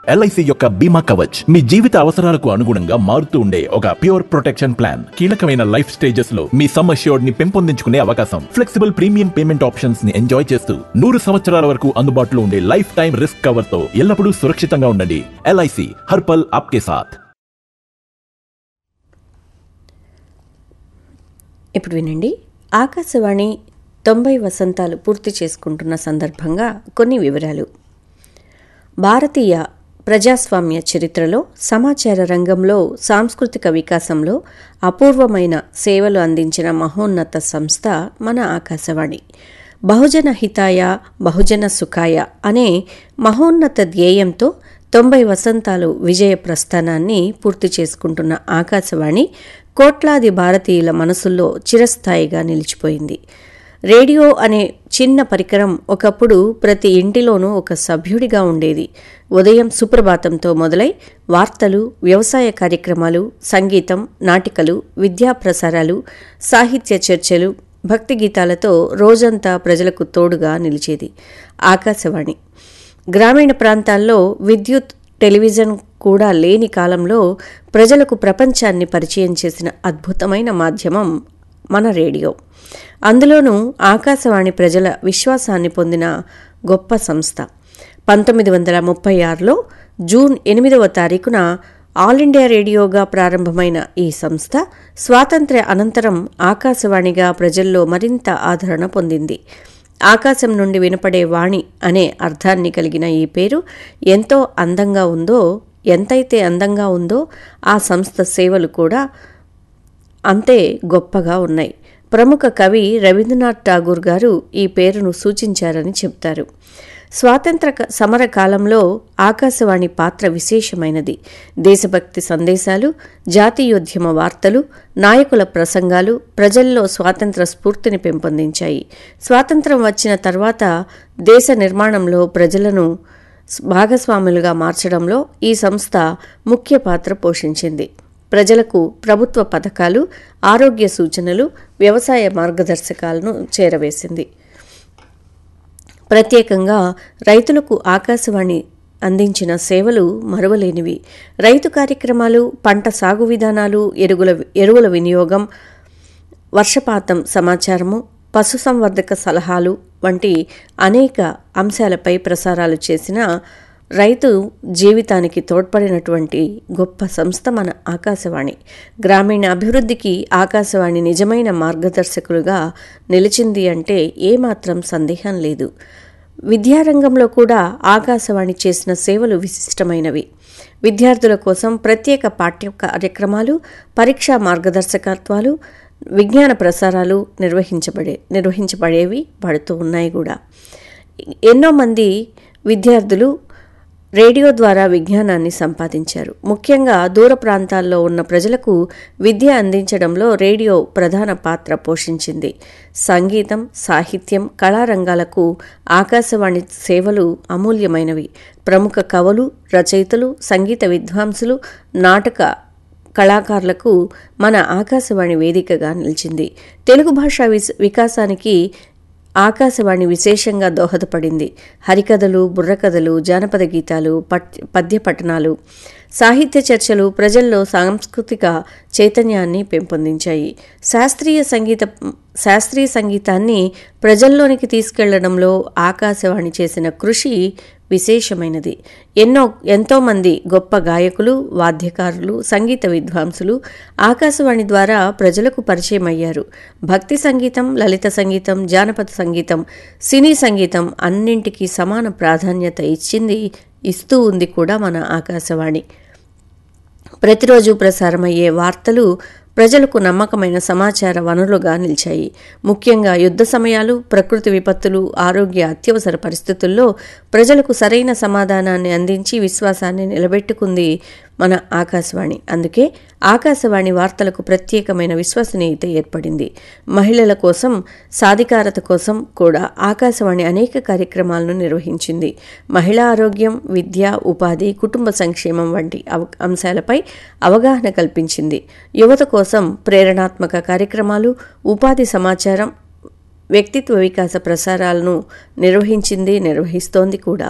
LIC యొక్క బీమా కవచ్ మీ జీవిత అవసరాలకు అనుగుణంగా మారుతూ ఉండే ఒక ప్యూర్ ప్రొటెక్షన్ ప్లాన్ కీలకమైన లైఫ్ స్టేజెస్ లో మీ సమ్ అష్యూర్డ్ ని పెంపొందించుకునే అవకాశం ఫ్లెక్సిబుల్ ప్రీమియం పేమెంట్ ఆప్షన్స్ ని ఎంజాయ్ చేస్తూ నూరు సంవత్సరాల వరకు అందుబాటులో ఉండే లైఫ్ టైం రిస్క్ కవర్ తో ఎల్లప్పుడూ సురక్షితంగా ఉండండి ఎల్ఐసి హర్పల్ ఆప్కే సాథ్ ఇప్పుడు వినండి ఆకాశవాణి తొంభై వసంతాలు పూర్తి చేసుకుంటున్న సందర్భంగా కొన్ని వివరాలు భారతీయ ప్రజాస్వామ్య చరిత్రలో సమాచార రంగంలో సాంస్కృతిక వికాసంలో అపూర్వమైన సేవలు అందించిన మహోన్నత సంస్థ మన ఆకాశవాణి బహుజన హితాయ బహుజన సుఖాయ అనే మహోన్నత ధ్యేయంతో తొంభై వసంతాలు విజయ ప్రస్థానాన్ని పూర్తి చేసుకుంటున్న ఆకాశవాణి కోట్లాది భారతీయుల మనసుల్లో చిరస్థాయిగా నిలిచిపోయింది రేడియో అనే చిన్న పరికరం ఒకప్పుడు ప్రతి ఇంటిలోనూ ఒక సభ్యుడిగా ఉండేది ఉదయం సుప్రభాతంతో మొదలై వార్తలు వ్యవసాయ కార్యక్రమాలు సంగీతం నాటికలు విద్యా ప్రసారాలు సాహిత్య చర్చలు భక్తి గీతాలతో రోజంతా ప్రజలకు తోడుగా నిలిచేది ఆకాశవాణి గ్రామీణ ప్రాంతాల్లో విద్యుత్ టెలివిజన్ కూడా లేని కాలంలో ప్రజలకు ప్రపంచాన్ని పరిచయం చేసిన అద్భుతమైన మాధ్యమం మన రేడియో అందులోనూ ఆకాశవాణి ప్రజల విశ్వాసాన్ని పొందిన గొప్ప సంస్థ పంతొమ్మిది వందల ముప్పై ఆరులో జూన్ ఎనిమిదవ తారీఖున ఆల్ ఇండియా రేడియోగా ప్రారంభమైన ఈ సంస్థ స్వాతంత్ర్య అనంతరం ఆకాశవాణిగా ప్రజల్లో మరింత ఆదరణ పొందింది ఆకాశం నుండి వినపడే వాణి అనే అర్థాన్ని కలిగిన ఈ పేరు ఎంతో అందంగా ఉందో ఎంతైతే అందంగా ఉందో ఆ సంస్థ సేవలు కూడా అంతే గొప్పగా ఉన్నాయి ప్రముఖ కవి రవీంద్రనాథ్ ఠాగూర్ గారు ఈ పేరును సూచించారని చెప్తారు స్వాతంత్ర సమర కాలంలో ఆకాశవాణి పాత్ర విశేషమైనది దేశభక్తి సందేశాలు జాతీయోద్యమ వార్తలు నాయకుల ప్రసంగాలు ప్రజల్లో స్వాతంత్ర స్ఫూర్తిని పెంపొందించాయి స్వాతంత్రం వచ్చిన తర్వాత దేశ నిర్మాణంలో ప్రజలను భాగస్వాములుగా మార్చడంలో ఈ సంస్థ ముఖ్య పాత్ర పోషించింది ప్రజలకు ప్రభుత్వ పథకాలు ఆరోగ్య సూచనలు వ్యవసాయ మార్గదర్శకాలను చేరవేసింది ప్రత్యేకంగా రైతులకు ఆకాశవాణి అందించిన సేవలు మరువలేనివి రైతు కార్యక్రమాలు పంట సాగు విధానాలు ఎరువుల ఎరువుల వినియోగం వర్షపాతం సమాచారము పశుసంవర్ధక సలహాలు వంటి అనేక అంశాలపై ప్రసారాలు చేసిన రైతు జీవితానికి తోడ్పడినటువంటి గొప్ప సంస్థ మన ఆకాశవాణి గ్రామీణ అభివృద్ధికి ఆకాశవాణి నిజమైన మార్గదర్శకులుగా నిలిచింది అంటే ఏమాత్రం సందేహం లేదు విద్యారంగంలో కూడా ఆకాశవాణి చేసిన సేవలు విశిష్టమైనవి విద్యార్థుల కోసం ప్రత్యేక పాఠ్య కార్యక్రమాలు పరీక్షా మార్గదర్శకత్వాలు విజ్ఞాన ప్రసారాలు నిర్వహించబడే నిర్వహించబడేవి పడుతూ ఉన్నాయి కూడా ఎన్నో మంది విద్యార్థులు రేడియో ద్వారా విజ్ఞానాన్ని సంపాదించారు ముఖ్యంగా దూర ప్రాంతాల్లో ఉన్న ప్రజలకు విద్య అందించడంలో రేడియో ప్రధాన పాత్ర పోషించింది సంగీతం సాహిత్యం కళారంగాలకు ఆకాశవాణి సేవలు అమూల్యమైనవి ప్రముఖ కవులు రచయితలు సంగీత విద్వాంసులు నాటక కళాకారులకు మన ఆకాశవాణి వేదికగా నిలిచింది తెలుగు భాషా వికాసానికి ఆకాశవాణి విశేషంగా దోహదపడింది హరికథలు బుర్రకథలు జానపద గీతాలు పద్య పఠనాలు సాహిత్య చర్చలు ప్రజల్లో సాంస్కృతిక చైతన్యాన్ని పెంపొందించాయి శాస్త్రీయ సంగీత శాస్త్రీయ సంగీతాన్ని ప్రజల్లోనికి తీసుకెళ్లడంలో ఆకాశవాణి చేసిన కృషి విశేషమైనది ఎన్నో ఎంతోమంది గొప్ప గాయకులు వాద్యకారులు సంగీత విద్వాంసులు ఆకాశవాణి ద్వారా ప్రజలకు పరిచయం అయ్యారు భక్తి సంగీతం లలిత సంగీతం జానపద సంగీతం సినీ సంగీతం అన్నింటికీ సమాన ప్రాధాన్యత ఇచ్చింది ఇస్తూ ఉంది కూడా మన ఆకాశవాణి ప్రతిరోజు ప్రసారమయ్యే వార్తలు ప్రజలకు నమ్మకమైన సమాచార వనరులుగా నిలిచాయి ముఖ్యంగా యుద్ధ సమయాలు ప్రకృతి విపత్తులు ఆరోగ్య అత్యవసర పరిస్థితుల్లో ప్రజలకు సరైన సమాధానాన్ని అందించి విశ్వాసాన్ని నిలబెట్టుకుంది మన ఆకాశవాణి అందుకే ఆకాశవాణి వార్తలకు ప్రత్యేకమైన విశ్వసనీయత ఏర్పడింది మహిళల కోసం సాధికారత కోసం కూడా ఆకాశవాణి అనేక కార్యక్రమాలను నిర్వహించింది మహిళా ఆరోగ్యం విద్య ఉపాధి కుటుంబ సంక్షేమం వంటి అంశాలపై అవగాహన కల్పించింది యువత కోసం ప్రేరణాత్మక కార్యక్రమాలు ఉపాధి సమాచారం వ్యక్తిత్వ వికాస ప్రసారాలను నిర్వహించింది నిర్వహిస్తోంది కూడా